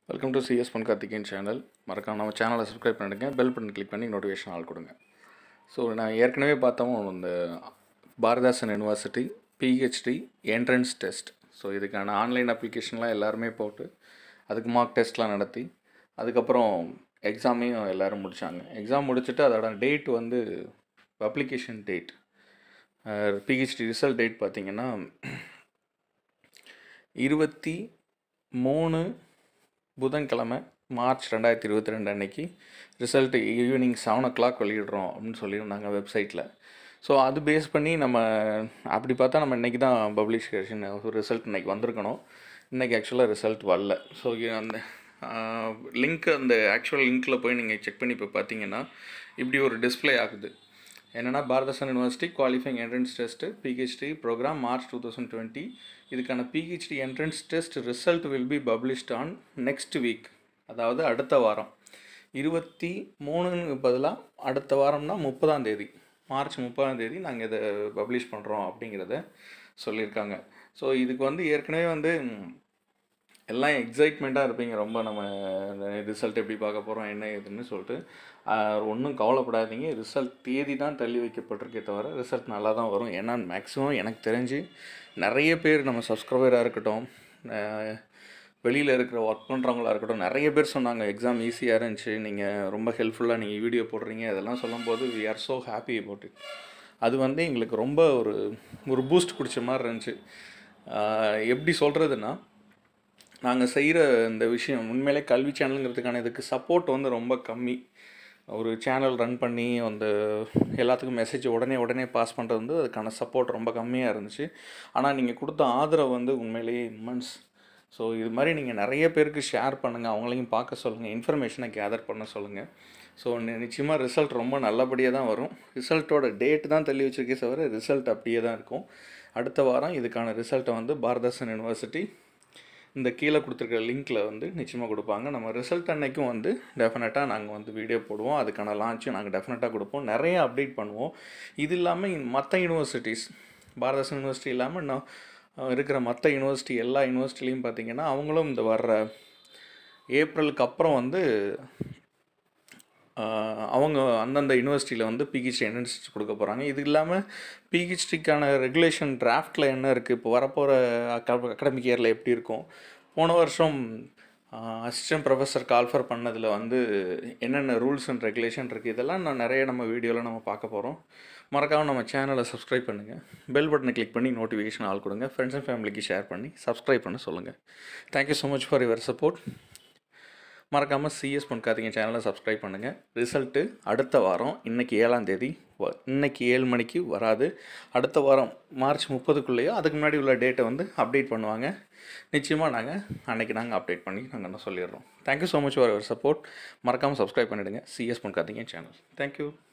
welcome to CS பொன் Karthikeyan channel மறக்காம நம்ம சேனலை சப்ஸ்கிரைப் பண்ணிடுங்க பெல் பட்டன் கிளிக் பண்ணி நோட்டிஃபிகேஷன் ஆள் கொடுங்க ஸோ நான் ஏற்கனவே பார்த்தோம் இந்த Bharathidasan university PhD entrance test so இதுக்கான ஆன்லைன் அப்ளிகேஷன்லாம் எல்லாருமே போட்டு அதுக்கு மார்க் டெஸ்ட்லாம் நடத்தி அதுக்கப்புறம் எக்ஸாமையும் எல்லோரும் முடித்தாங்க எக்ஸாம் முடிச்சுட்டு அதோட டேட் வந்து application date PhD result date பார்த்தீங்கன்னா இருபத்தி மூணு புதன்கிழமை மார்ச் ரெண்டாயிரத்தி இருபத்தி ரெண்டு அன்னைக்கு result evening seven o'clock வெளியிடுறோம் அப்படின்னு சொல்லியிருந்தாங்க வெப்சைட்டில் ஸோ அது பேஸ் பண்ணி நம்ம அப்படி பார்த்தா நம்ம இன்றைக்கி தான் பப்ளிஷேஷன் ரிசல்ட் இன்றைக்கி வந்திருக்கணும் இன்றைக்கி ஆக்சுவலாக ரிசல்ட் வரல ஸோ அந்த லிங்க் அந்த ஆக்சுவல் லிங்க்கில் போய் நீங்கள் செக் பண்ணி இப்போ பார்த்தீங்கன்னா இப்படி ஒரு டிஸ்ப்ளே ஆகுது என்னென்னா Bharathidasan university qualifying entrance test PhD program March two thousand twenty இதுக்கான PhD entrance test result will be published on next week அதாவது அடுத்த வாரம் இருபத்தி மூணுன்னு பதிலாக அடுத்த வாரம்னா முப்பதாம் தேதி மார்ச் முப்பதாம் தேதி நாங்கள் இதை பப்ளிஷ் பண்ணுறோம் அப்படிங்கிறத சொல்லியிருக்காங்க ஸோ இதுக்கு வந்து ஏற்கனவே வந்து எல்லாம் எக்ஸைட்மெண்ட்டாக இருப்பீங்க ரொம்ப நம்ம ரிசல்ட் எப்படி பார்க்க போகிறோம் என்ன ஏதுன்னு சொல்லிட்டு ஒன்றும் கவலைப்படாதீங்க ரிசல்ட் தேதி தான் தள்ளி வைக்கப்பட்டிருக்கே தவிர ரிசல்ட் நல்லா தான் வரும் ஏன்னா மேக்ஸிமம் எனக்கு தெரிஞ்சு நிறைய பேர் நம்ம சப்ஸ்கிரைபராக இருக்கட்டும் வெளியில் இருக்கிற ஒர்க் பண்ணுறவங்களா இருக்கட்டும் நிறைய பேர் சொன்னாங்க எக்ஸாம் ஈஸியாக இருந்துச்சு நீங்கள் ரொம்ப ஹெல்ப்ஃபுல்லாக நீங்கள் வீடியோ போடுறீங்க அதெல்லாம் சொல்லும்போது we are so happy about it அது வந்து எங்களுக்கு ரொம்ப ஒரு ஒரு பூஸ்ட் பிடிச்ச மாதிரி இருந்துச்சு எப்படி சொல்கிறதுனா நாங்கள் செய்கிற இந்த விஷயம் உண்மையிலே கல்வி சேனலுங்கிறதுக்கான இதுக்கு சப்போர்ட் வந்து ரொம்ப கம்மி ஒரு சேனல் ரன் பண்ணி அந்த எல்லாத்துக்கும் மெசேஜ் உடனே உடனே பாஸ் பண்ணுறது வந்து அதுக்கான சப்போர்ட் ரொம்ப கம்மியாக இருந்துச்சு ஆனால் நீங்கள் கொடுத்த ஆதரவு வந்து உண்மையிலேயே இம்மன்ஸ் ஸோ இது மாதிரி நீங்கள் நிறைய பேருக்கு ஷேர் பண்ணுங்கள் அவங்களையும் பார்க்க சொல்லுங்கள் இன்ஃபர்மேஷனை கேதர் பண்ண சொல்லுங்கள் ஸோ நிச்சயமாக ரிசல்ட் ரொம்ப நல்லபடியாக தான் வரும் ரிசல்ட்டோட டேட் தான் தள்ளி வச்சிருக்கே தவிர ரிசல்ட் அப்படியே தான் இருக்கும் அடுத்த வாரம் இதுக்கான ரிசல்ட்டை வந்து பாரதாசன் யூனிவர்சிட்டி இந்த கீழே கொடுத்துருக்க லிங்க்கில் வந்து நிச்சயமாக கொடுப்பாங்க நம்ம ரிசல்ட் அன்னைக்கும் வந்து டெஃபினட்டாக நாங்கள் வந்து வீடியோ போடுவோம் அதுக்கான லான்ச்சும் நாங்கள் டெஃபினட்டாக கொடுப்போம் நிறைய அப்டேட் பண்ணுவோம் இது இல்லாமல் மற்ற யூனிவர்சிட்டிஸ் பாரதாசன் யூனிவர்சிட்டி இல்லாமல் இன்னும் இருக்கிற மற்ற யூனிவர்சிட்டி எல்லா யூனிவர்சிட்டிலையும் பார்த்திங்கன்னா அவங்களும் இந்த வர்ற ஏப்ரலுக்கு அப்புறம் வந்து அவங்க அந்தந்த யூனிவர்சிட்டியில் வந்து பிஹெச்டி என்ட்ரன்ஸ் கொடுக்க போகிறாங்க இது இல்லாமல் பிஹெச்டிக்கான ரெகுலேஷன் டிராஃப்டில் என்ன இருக்குது இப்போ வரப்போகிற அகாடமிக் இயரில் எப்படி இருக்கும் போன வருஷம் அசிஸ்டன்ட் ப்ரொஃபஸர் கால்ஃபர் பண்ணதில் வந்து என்னென்ன ரூல்ஸ் அண்ட் ரெகுலேஷன் இருக்குது இதெல்லாம் நான் நிறைய நம்ம வீடியோவில் நம்ம பார்க்க போகிறோம் மறக்காமல் நம்ம சேனலை சப்ஸ்கிரைப் பண்ணுங்கள் பெல் பட்டனை கிளிக் பண்ணி நோட்டிஃபிகேஷன் ஆள் கொடுங்க ஃப்ரெண்ட்ஸ் அண்ட் ஃபேமிலிக்கு ஷேர் பண்ணி சப்ஸ்கிரைப் பண்ண சொல்லுங்கள் thank you so much for your support மறக்காமல் சிஎஸ் பொன்காத்திங்க சேனலை சப்ஸ்கிரைப் பண்ணுங்கள் ரிசல்ட்டு அடுத்த வாரம் இன்றைக்கி ஏழாம் தேதி வ இன்றைக்கி ஏழு மணிக்கு வராது அடுத்த வாரம் மார்ச் முப்பதுக்குள்ளேயோ அதுக்கு முன்னாடி உள்ள டேட்டை வந்து அப்டேட் பண்ணுவாங்க நிச்சயமாக நாங்கள் அன்றைக்கி நாங்கள் அப்டேட் பண்ணி நாங்கள் என்ன சொல்லிடுறோம் thank you so much for your support மறக்காமல் சப்ஸ்கிரைப் பண்ணிவிடுங்க சிஎஸ் பொன்காத்திங்க சேனல் தேங்க்யூ